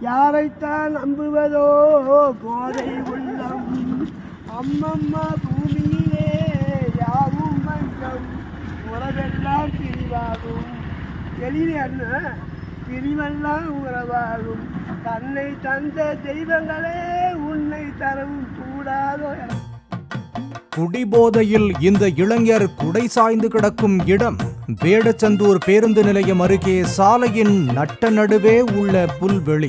யாரைத்தான் நம்புவதோ போதை உள்ளம் அம்மம்மா பூமியிலே யாவும் மஞ்சம் உறவெல்லாம் பிரிவாகும் எழிலே அண்ணன் பிரிவெல்லாம் உறவாகும் தன்னை தந்த தெய்வங்களே உன்னை தரவும் கூடாதோ என குடிபோதையில் இந்த இளைஞர் குடை சாய்ந்து கிடக்கும் இடம் வேடச்சந்தூர் பேருந்து நிலையம் அருகே சாலையின் நட்ட நடுவே உள்ள புல்வெளி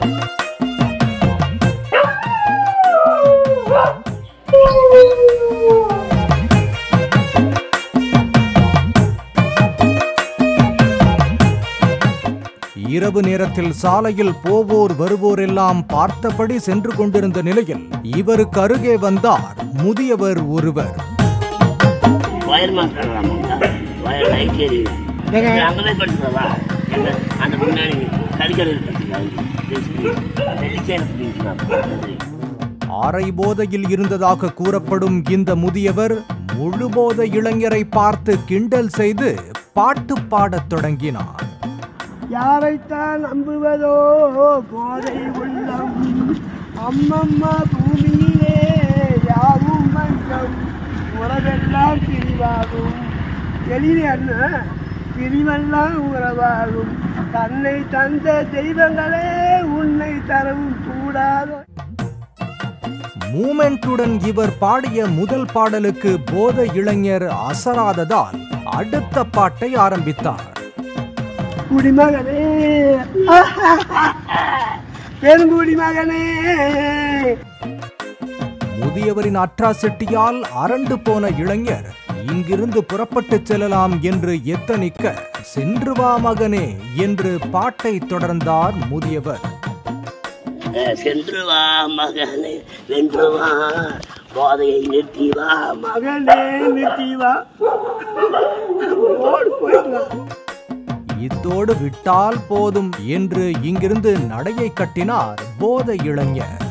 இரவு நேரத்தில் சாலையில் போவோர் வருவோர் எல்லாம் பார்த்தபடி சென்று கொண்டிருந்த நிலையில் இவருக்கு அருகே வந்தார் முதியவர் ஒருவர் வயர் மாத்திரம் வயர் லைட் எரியுது அங்கே படுத்துறதா எங்க அந்த முன்னாடி கறிக்கடை இருக்கு அரை போதையில் இருந்ததாக கூறப்படும் இந்த முதியவர் முழு போதை இளைஞரை பார்த்து கிண்டல் செய்து பாட்டு பாடத் தொடங்கினார் யாரைத்தான் நம்புவதோ போதை உள்ளம் அம்மம்மா பூமியிலே யாவும் மஞ்சம் உறவெல்லாம் பிரிவாகும் எழிலே அண்ணன் பிரிவெல்லாம் உறவாகும் தன்னை தந்த தெய்வங்களே உன்னை தரவும் கூடாதோ மூமெண்ட்டுடன் இவர் பாடிய முதல் பாடலுக்கு போதை இளைஞர் அசராததால் அடுத்த பாட்டை ஆரம்பித்தார் குடிமகனே பெருங்குடி மகனே முதியவரின் அட்ராசிட்டியால் அரண்டு போன இளைஞர் இங்கிருந்து புறப்பட்டுச் செல்லலாம் என்று எத்தனிக்க சென்று வா மகனே என்று பாட்டை தொடர்ந்தார் முதியவர் சென்று வா மகனே வென்று வா போதையை நிறுத்தி வா மகனே நிறுத்தி வா ஓடு போயிட்டு வா இத்தோடு விட்டால் போதும் என்று இங்கிருந்து நடையை கட்டினார் போதை இளைஞர்